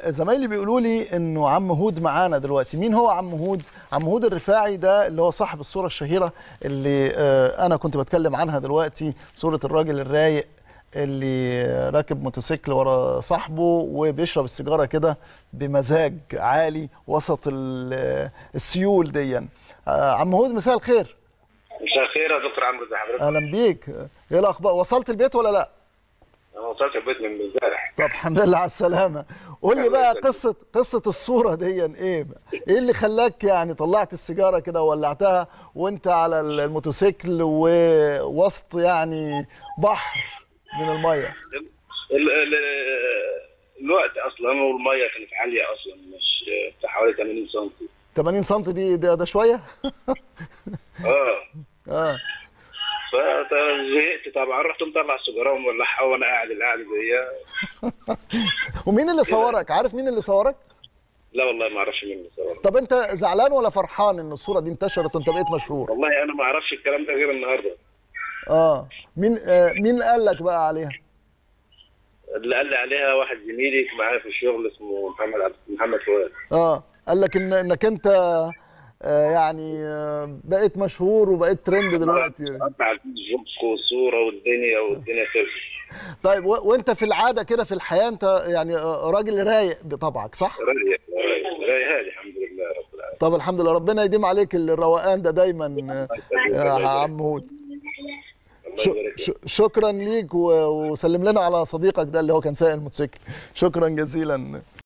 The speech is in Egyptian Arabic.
زمايلي بيقولوا لي انه عم هود معانا دلوقتي مين هو عم هود عم هود الرفاعي ده اللي هو صاحب الصوره الشهيره اللي آه، انا كنت بتكلم عنها دلوقتي صوره الراجل الرايق اللي راكب موتوسيكل ورا صاحبه وبيشرب السيجاره كده بمزاج عالي وسط ال- السيول دي آه، عم هود مساء الخير مساء الخير يا دكتور عمرو ازي حضرتك؟ اهلا بيك ايه الاخبار وصلت البيت ولا لا انا وصلت البيت من امبارح طب الحمد لله على السلامة قول لي الله بقى يسلمك. قصة قصة الصورة دي ايه بقى؟ ايه اللي خلاك يعني طلعت السيجارة كده وولعتها وانت على الموتوسيكل ووسط يعني بحر من المية ال- ال- الوقت اصلا والميه كانت عاليه اصلا مش بتاع حوالي 80 سم 80 سم دي ده, ده شوية اه اه فزهقت طبعا رحت مطلع السيجاره ومولعها وانا قاعد القعده دي ومين اللي صورك عارف مين اللي صورك لا والله ما اعرفش مين اللي صور طب انت زعلان ولا فرحان ان الصورة دي انتشرت وانت بقيت مشهور والله انا ما اعرفش الكلام ده غير النهارده اه مين آه مين قال لك بقى عليها اللي قال لي عليها واحد زميلي معايا في الشغل اسمه محمد عبد محمد فؤاد اه قال لك ان انك انت آه يعني آه بقيت مشهور وبقيت ترند دلوقتي قطع الفيسبوك والصوره والدنيا والدنيا كده طيب و... وانت في العاده كده في الحياه انت يعني آه، راجل رايق بطبعك صح؟ رايق رايق هادي الحمد لله رب العالمين طب الحمد لله ربنا يديم عليك الروقان ده دايما آه، يا عم هود الله ش... يبارك ش... شكرا ليك و... وسلم لنا على صديقك ده اللي هو كان سايق الموتوسيكل شكرا جزيلا